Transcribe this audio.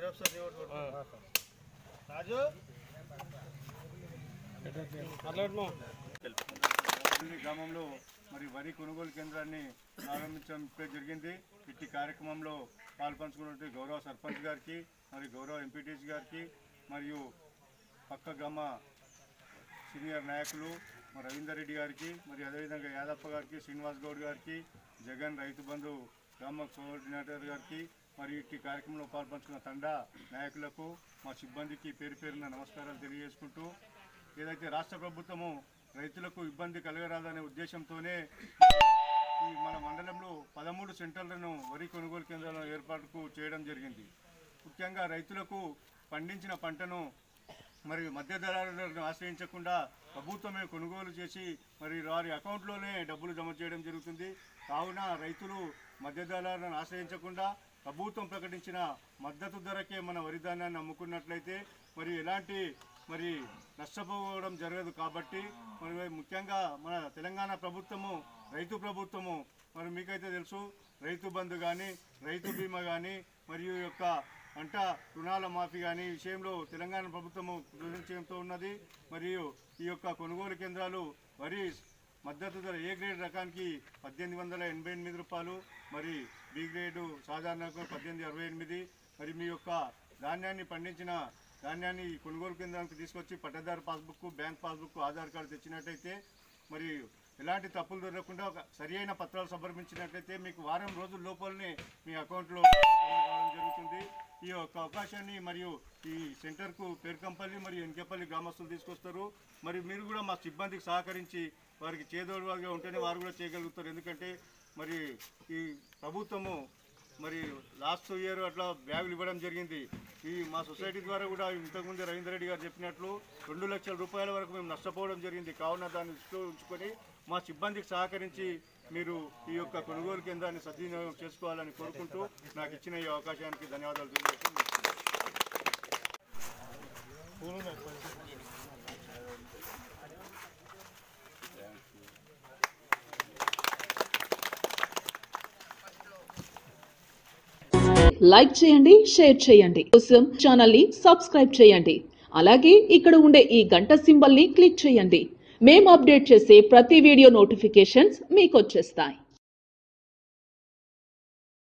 రాజు ఈ గ్రామంలో మరి వరి కొనుగోలు కేంద్రాన్ని ప్రారంభించడం ఇప్పుడే జరిగింది ఇట్టి కార్యక్రమంలో పాల్పంచుకున్నటువంటి గౌరవ సర్పంచ్ గారికి మరి గౌరవ ఎంపీటీసీ గారికి మరియు పక్క గ్రామ సీనియర్ నాయకులు మరి రవీందర్ రెడ్డి గారికి మరి అదేవిధంగా యాదప్ప గారికి శ్రీనివాస్ గౌడ్ గారికి జగన్ రైతు బంధు గ్రామ కోఆర్డినేటర్ గారికి మరి ఇట్టి కార్యక్రమంలో పాల్పంచుకున్న తండా నాయకులకు మా సిబ్బందికి పేరు పేరున నమస్కారాలు తెలియజేసుకుంటూ ఏదైతే రాష్ట్ర ప్రభుత్వము రైతులకు ఇబ్బంది కలగరాదనే ఉద్దేశంతోనే ఈ మన మండలంలో పదమూడు సెంటర్లను వరి కొనుగోలు కేంద్రాల ఏర్పాటుకు చేయడం జరిగింది ముఖ్యంగా రైతులకు పండించిన పంటను మరి మధ్య దళారులను ఆశ్రయించకుండా ప్రభుత్వమే కొనుగోలు చేసి మరి వారి అకౌంట్లోనే డబ్బులు జమ చేయడం జరుగుతుంది కావున రైతులు మధ్య దళారులను ఆశ్రయించకుండా ప్రభుత్వం ప్రకటించిన మద్దతు ధరకే మన వరి ధాన్యాన్ని అమ్ముకున్నట్లయితే మరి ఎలాంటి మరి నష్టపోవడం జరగదు కాబట్టి మరి ముఖ్యంగా మన తెలంగాణ ప్రభుత్వము రైతు ప్రభుత్వము మరి మీకైతే తెలుసు రైతు బంధు కానీ రైతు బీమా కానీ మరియు ఈ యొక్క పంట రుణాల మాఫీ కానీ ఈ విషయంలో తెలంగాణ ప్రభుత్వము కృతజ్ఞతతో ఉన్నది మరియు ఈ యొక్క కొనుగోలు కేంద్రాలు వరి మద్దతు ధర ఏ గ్రేడ్ రకానికి పద్దెనిమిది వందల ఎనభై ఎనిమిది రూపాయలు మరి బి గ్రేడు సాధారణ రకం పద్దెనిమిది అరవై ఎనిమిది మరి మీ యొక్క ధాన్యాన్ని పండించిన ధాన్యాన్ని ఈ కొనుగోలు కేంద్రానికి తీసుకొచ్చి పట్టదారు passbook bank passbook Aadhaar card తెచ్చినట్టయితే మరి ఎలాంటి తప్పులు దొరకకుండా ఒక సరి అయిన పత్రాలు సమర్పించినట్లయితే మీకు వారం రోజుల లోపలనే మీ అకౌంట్లో రావడం జరుగుతుంది ఈ యొక్క అవకాశాన్ని మరియు ఈ సెంటర్కు పేరుకంపల్లి మరియు ఎన్కేపల్లి గ్రామస్తులు తీసుకొస్తారు మరి మీరు కూడా మా సిబ్బందికి సహకరించి వారికి చేదోడుగా ఉంటేనే వారు కూడా చేయగలుగుతారు ఎందుకంటే మరి ఈ ప్రభుత్వము మరి లాస్ట్ ఇయర్ అట్లా బ్యాగులు ఇవ్వడం జరిగింది ఈ మా సొసైటీ ద్వారా కూడా ఇంతకుముందే రవీందర్ రెడ్డి గారు చెప్పినట్లు రెండు లక్షల రూపాయల వరకు మేము నష్టపోవడం జరిగింది కావున దాన్ని దృష్టిలో ఉంచుకొని మా సిబ్బందికి సహకరించి మీరు ఈ యొక్క కొనుగోలు కేంద్రాన్ని సద్వినియోగం చేసుకోవాలని కోరుకుంటూ నాకు ఇచ్చిన ఈ అవకాశానికి ధన్యవాదాలు తెలియజేస్తున్నాను లైక్ చేయండి షేర్ చేయండి కోసం ఛానల్ ని సబ్స్క్రైబ్ చేయండి అలాగే ఇక్కడ ఉండే ఈ గంట సింబల్ ని క్లిక్ చేయండి మేము అప్డేట్ చేసే ప్రతి వీడియో నోటిఫికేషన్స్ మీకు వచ్చేస్తాయి